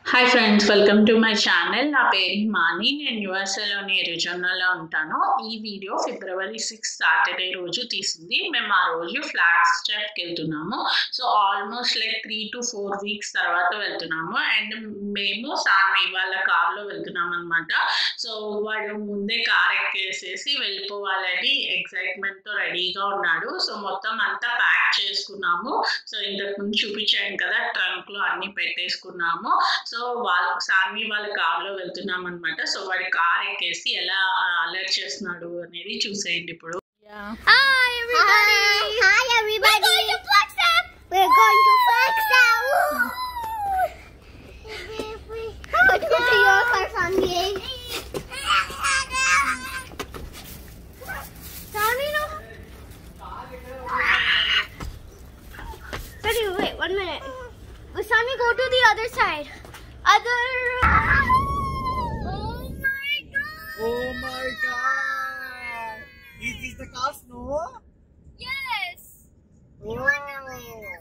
Hi friends welcome to my channel నా పేరు హిమాని నేను యుఎస్ఏలోని ఎరిజోనాలో ఉంటాను ఈ వీడియో ఫిబ్రవరి సిక్స్ సాటర్డే రోజు తీసింది మేము ఆ రోజు ఫ్లాగ్ స్టెప్కి వెళ్తున్నాము so almost like three to four weeks తర్వాత వెళ్తున్నాము అండ్ మేము సామి వాళ్ళ కార్లో వెళ్తున్నాం అనమాట సో వాడు ముందే కార్ ఎక్కేసేసి వెళ్ళిపోవాలని ఎక్సైట్మెంట్తో రెడీగా ఉన్నాడు సో మొత్తం అంతా ప్యాక్ చేసుకున్నాము సో ఇంతకుముందు చూపించాను కదా ట్రంక్లో అన్నీ పెట్టేసుకున్నాము సో వాళ్ళ సాన్వి వాళ్ళ కార్లో వెళ్తున్నాం అనమాట సో వాడి కార్ ఎక్కేసి ఎలా అలర్ట్ చేస్తున్నాడు అనేది చూసేయండి ఇప్పుడు Hi everybody! Hi, hi everybody! We're going to flex up! We're going to flex up! Let's go to your car, Sandy. Sandy, no. Sandy, wait, one minute. Uh, Sandy, go to the other side. Other. Oh my god! Oh my god! Is this the car snow? Yes! Oh.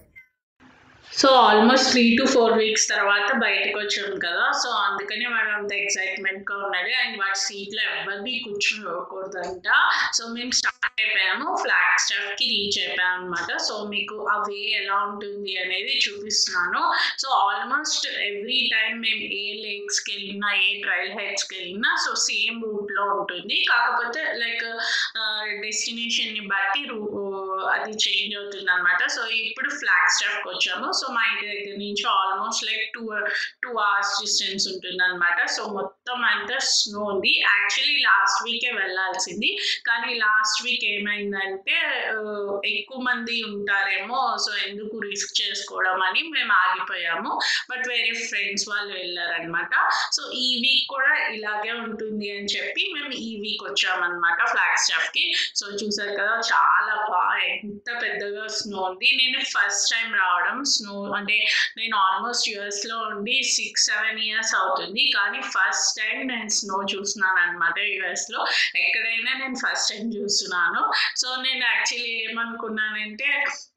So almost three to four weeks తర్వాత బయటకు వచ్చాం కదా so అందుకని వాడు అంత ఎక్సైట్మెంట్గా ఉన్నది and వాడి సీట్లో ఎవరిది కూర్చోకూడదంట సో మేము స్టార్ట్ అయిపోయాము ఫ్లాగ్ స్టాఫ్కి రీచ్ అయిపోయాం అనమాట సో మీకు ఆ వే ఎలా ఉంటుంది అనేది చూపిస్తున్నాను సో ఆల్మోస్ట్ ఎవ్రీ టైం మేము ఏ లేక్స్కి వెళ్ళినా ఏ ట్రైల్ హెడ్స్కి వెళ్ళినా సో సేమ్ రూట్లో ఉంటుంది కాకపోతే లైక్ డెస్టినేషన్ని బట్టి రూ అది చేంజ్ అవుతుంది అనమాట సో ఇప్పుడు ఫ్లాగ్ స్టాఫ్కి వచ్చాము సో మా ఇంటి దగ్గర నుంచి almost like two two hours distance ఉంటుంది అనమాట సో మొత్తం అంతా స్నో ఉంది యాక్చువల్లీ లాస్ట్ వీకే వెళ్ళాల్సింది కానీ లాస్ట్ వీక్ ఏమైందంటే ఆ, ఎక్కువ మంది ఉంటారేమో సో ఎందుకు రిస్క్ చేసుకోవడం అని మేము ఆగిపోయాము బట్ వేరే ఫ్రెండ్స్ వాళ్ళు వెళ్ళారనమాట సో ఈ వీక్ కూడా ఇలాగే ఉంటుంది అని చెప్పి మేము ఈ వీక్ వచ్చామన్నమాట ఫ్లాగ్ స్టాఫ్కి సో చూసారు కదా చాలా బాగా ఎంత పెద్దగా స్నో ఉంది నేను ఫస్ట్ టైం రావడం స్నో అంటే నేను ఆల్మోస్ట్ యుఎస్లో ఉండి సిక్స్ సెవెన్ ఇయర్స్ అవుతుంది కానీ ఫస్ట్ టైం నేను స్నో చూస్తున్నాను అనమాట యుఎస్లో ఎక్కడైనా నేను ఫస్ట్ టైం చూస్తున్నాను సో నేను యాక్చువల్లీ ఏమనుకున్నానంటే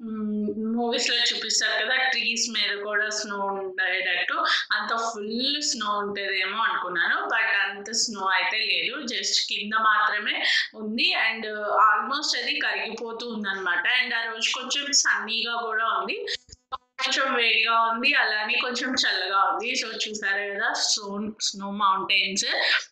మూవీస్లో చూపిస్తారు కదా ట్రీస్ మీద కూడా స్నో ఉండేటట్టు అంత ఫుల్ స్నో ఉంటుందేమో అనుకున్నాను బట్ అంత స్నో అయితే లేదు జస్ట్ కింద మాత్రమే ఉంది అండ్ ఆల్మోస్ట్ అది కరిగిపోతూ ఉందన్నమాట అండ్ ఆ రోజు కొంచెం సన్నీగా కూడా ఉంది కొంచెం వేడిగా ఉంది అలానే కొంచెం చల్లగా ఉంది సో చూసారు కదా స్నో స్నో మౌంటైన్స్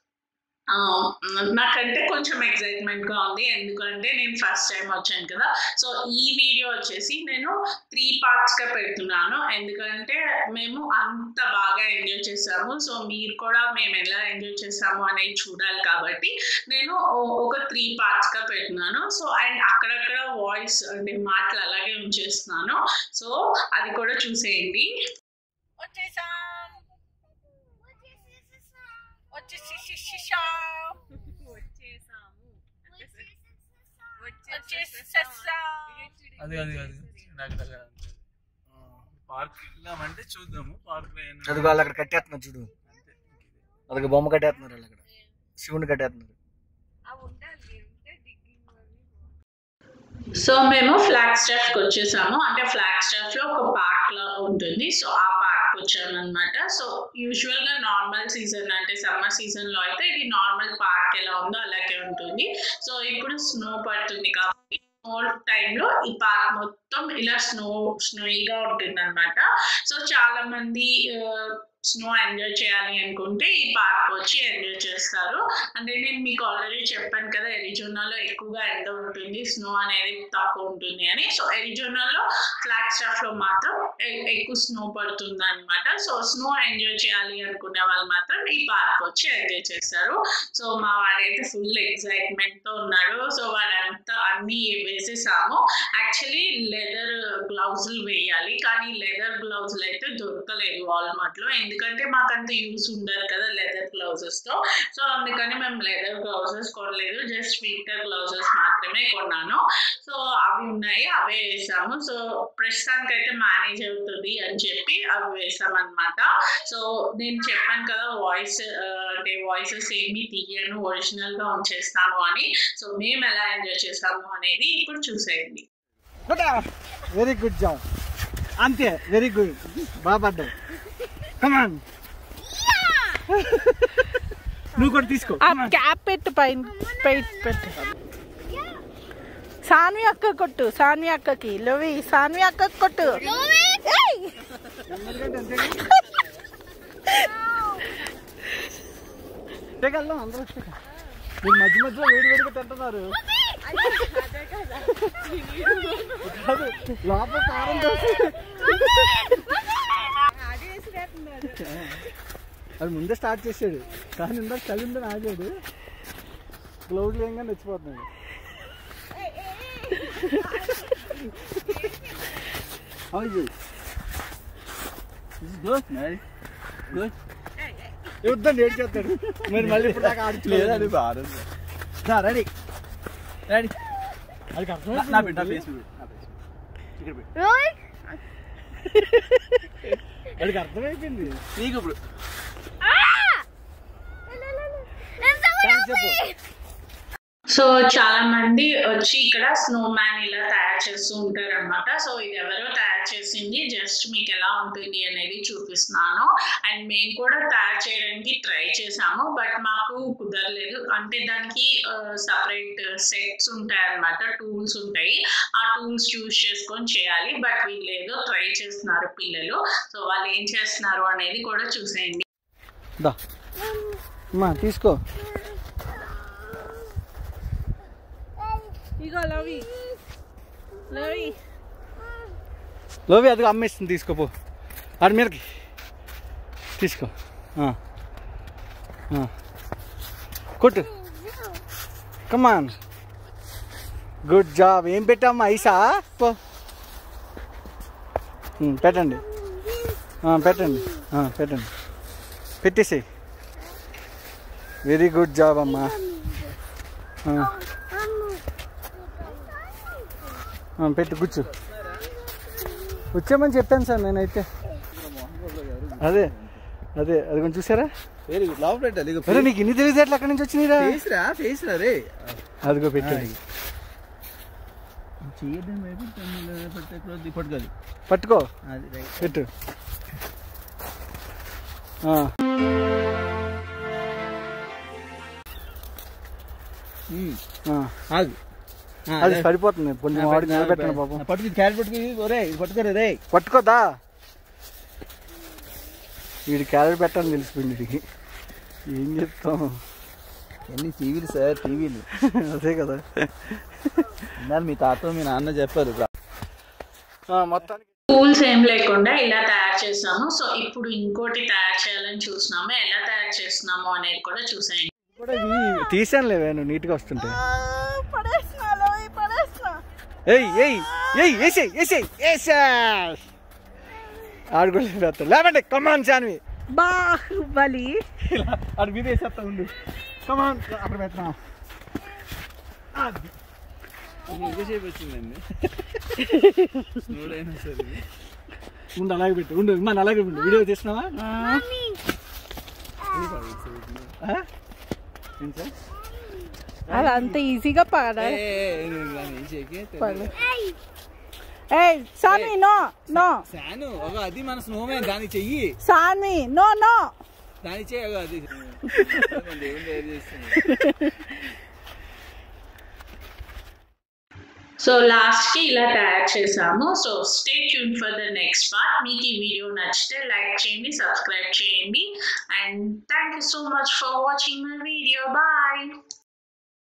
ఆ, నాకంటే కొంచెం ఎక్సైట్మెంట్గా ఉంది ఎందుకంటే నేను ఫస్ట్ టైం వచ్చాను కదా సో ఈ వీడియో వచ్చేసి నేను త్రీ పార్ట్స్గా పెడుతున్నాను ఎందుకంటే మేము అంత బాగా ఎంజాయ్ చేసాము సో మీరు కూడా మేము ఎలా ఎంజాయ్ చేసాము అనేది చూడాలి కాబట్టి నేను ఓ- ఒక త్రీ పార్ట్స్గా పెడుతున్నాను సో అండ్ అక్కడక్కడ వాయిస్ అంటే మాటలు అలాగే ఉంచేస్తున్నాను సో అది కూడా చూసేయండి వచ్చేసాం వచ్చేసేసాం వచ్చేసేసాం అది అది అది నాకు దగ్గర పార్క్ వెళ్దామంటే చూద్దాము పార్క్ లో ఏమన్నా- అది వాళ్ళు అక్కడ కట్టేస్తున్నారు చూడు అంతే. అదొక బొమ్మ కట్టేస్తున్నారు వాళ్ళు అక్కడ శివుని కట్టేస్తున్నారు సో మేము ఫ్లాగ్ స్టాఫ్కి వచ్చేసాము అంటే ఫ్లాగ్ స్టాఫ్లో ఒక పార్క్ లా ఉంటుంది సో ఆ పార్క్ వచ్చామన్నమాట సో యూజువల్గా నార్మల్ సీజన్ అంటే సమ్మర్ సీజన్లో అయితే ఇది నార్మల్ పార్క్ ఎలా ఉందో అలాగే ఉంటుంది సో ఇప్పుడు స్నో పడుతుంది కాబట్టి స్నో టైంలో ఈ పార్క్ మొత్తం ఇలా స్నో స్నోయిగా ఉంటుంది అనమాట సో చాలా మంది స్నో ఎంజాయ్ చేయాలి అనుకుంటే ఈ పార్క్ వచ్చి ఎంజాయ్ చేస్తారు అంటే నేను మీకు ఆల్రెడీ చెప్పాను కదా ఎరిజోనాలో ఎక్కువగా ఎండ ఉంటుంది స్నో అనేది తక్కువ ఉంటుంది అని సో ఎరిజోనాలో ఫ్లాగ్ స్టాఫ్లో మాత్రం ఎ- ఎక్కువ స్నో పడుతుంది అనమాట సో స్నో ఎంజాయ్ చేయాలి అనుకునే వాళ్ళు మాత్రం ఈ పార్క్ వచ్చి ఎంజాయ్ చేస్తారు సో మా వాడైతే ఫుల్ ఎక్సైట్మెంట్తో ఉన్నాడు సో వాడంతా అన్నీ వేసేసాము యాక్చువల్లీ లెదర్ గ్లౌజులు వేయాలి కానీ లెదర్ గ్లౌజులు అయితే దొరకలేదు వాల్మార్ట్లో ఎందుకంటే మాకు అంత యూస్ ఉండదు కదా లెదర్ గ్లౌజెస్తో సో అందుకని మేము లెదర్ గ్లౌజెస్ కొనలేదు జస్ట్ వింటర్ గ్లౌజెస్ మాత్రమే కొన్నాను సో అవి ఉన్నాయి అవే వేసాము సో ప్రస్తుతానికి అయితే మేనేజ్ అవుతుంది అని చెప్పి అవి వేసామన్నమాట సో నేను చెప్పాను కదా వాయిస్ అంటే వాయిసెస్ ఏమి తీయను ఒరిజినల్గా ఉంచేస్తాను అని సో మేము ఎలా ఎంజాయ్ చేసాము అనేది ఇప్పుడు చూసేయండి వెరీ గుడ్ జాబ్ అంతే వెరీ గుడ్ బాగా పడ్డావు కమాన్ నువ్వు కూడా తీసుకో ఆ క్యాప్ పెట్టు పైన పెట్ పెట్టు సాన్వి అక్క కొట్టు సాన్వి అక్కకి లోవి సాన్వి అక్కకి కొట్టు ఏయ్! వెళ్దాం అందరూ వచ్చాక. మీరు మధ్య మధ్యలో వేడి వేడిగా తింటున్నారు కాదు, లోపల కారం దోశ అది ముందే స్టార్ట్ చేసాడు కానీ ఇందాక చలి ఉందని ఆగాడు క్లౌడ్ లేంగా నచ్చిపోతున్నాడు యుద్ధం ఏడు చేస్తాడు మరి మళ్ళీ ఇప్పుడు దాకా ఆడుకోలేదు రెడీ రెడీ అది నా బిడ్డ ఫేస్ Rohit, వాడికి అర్థమైపోయింది నీకు ఇప్పుడు and someone else చెప్పు సో చాలా మంది వచ్చి ఇక్కడ స్నో మ్యాన్ ఇలా తయారు చేస్తూ ఉంటారు అనమాట సో ఇది ఎవరో తయారు చేసింది జస్ట్ మీకు ఎలా ఉంటుంది అనేది చూపిస్తున్నాను అండ్ మేము కూడా తయారు చేయడానికి ట్రై చేసాము బట్ మాకు కుదరలేదు అంటే దానికి సపరేట్ సెట్స్ ఉంటాయి అనమాట టూల్స్ ఉంటాయి ఆ టూల్స్ చూస్ చేసుకొని చేయాలి బట్ వీళ్ళు ఏదో ట్రై చేస్తున్నారు పిల్లలు సో వాళ్ళు ఏం చేస్తున్నారు అనేది కూడా చూసేయండి దా అమ్మా తీసుకో ఇగో లోవి లోవి లోవి అది అమ్మేస్తుంది తీసుకోపో ఆడి మీదకి తీసుకో ఆ. ఆ. కొట్టు కమాన్ గుడ్ జాబ్ ఏం పెట్టామ్మా ఐసా పో ఉమ్, పెట్టండి ఆ, పెట్టండి ఆ, పెట్టండి పెట్టేసి వెరీ గుడ్ జాబ్ అమ్మా ఆ, ఆ, పెట్టు కూర్చో వచ్చామని చెప్పాను సార్ నేనైతే అదే అదే అది కొంచెం చూసారా వెరీ గుడ్ లోపల పెట్టాలి ఇక అరే నీకు ఇన్ని తెలివితేటలు ఎక్కడి నుంచి వచ్చినాయిరా ఫేస్ రా ఫేస్ రా రే అదిగో పెట్టాడు చేయడం పెట్టే క్లోజ్ పట్టుకోవాలి పట్టుకో అది రైట్ పెట్టు ఆ, ఆ. ఆగు అది పడిపోతుంది కొంచెం వాడికి నిలబెట్టండి పాపం పట్టుకు క్యారెట్ పట్టుకు ఒరే ఇది పట్టుకోరే రే పట్టుకోదా వీడి క్యారెట్ పెట్టాలని తెలిసిపోయింది వీడికి ఏం చెప్తాం ఎన్ని టీవీలు సార్ టీవీలు అదే కదా ఇందాక మీ తాత మీ నాన్న చెప్పారు ఆ, మొత్తానికి టూల్స్ ఏం లేకుండా ఇలా తయారు చేసాము సో ఇప్పుడు ఇంకోటి తయారు చేయాలని చూస్తున్నాము ఎలా తయారు చేస్తున్నాము అనేది కూడా చూసేయండి కూడా ఇవి తీసాను లేవే నువ్వు నీట్గా వస్తుంటే పడేసిన లోవి పడేసిన ఏయ్ ఏయ్ ఏయ్ ఏసేయ్ ఏసేయ్ ఏసా ఆడుకోలేదు వేస్తాడు లేవండి కమాన్ చాన్వి బాహుబలి ఆడు మీద వేసేస్తా ఉండు కమాన్ అక్కడ పెట్టరా ఎంతసేపు వచ్చిందండి స్నోడైనా సరే ఉండు అలాగే పెట్టు ఉండు మన అలాగే ఉండు వీడియో తీసినావా ఆ? ఏంటి సార్? అది అంత ఈజీగా పడ పడ ఏయ్ సాన్వి నో నో శాను ఒక అది మన స్నోమ్యాన్ దానికి చెయ్యి సాన్వి నో నో దానికి చెయ్యి ఒక అది దేవుని తయారు చేస్తుంది సో లాస్ట్ కి ఇలా తయారు చేసాము so stay tuned for the next part మీకు ఈ వీడియో నచ్చితే లైక్ చేయండి సబ్స్క్రైబ్ చేయండి and thank you so much for watching my video bye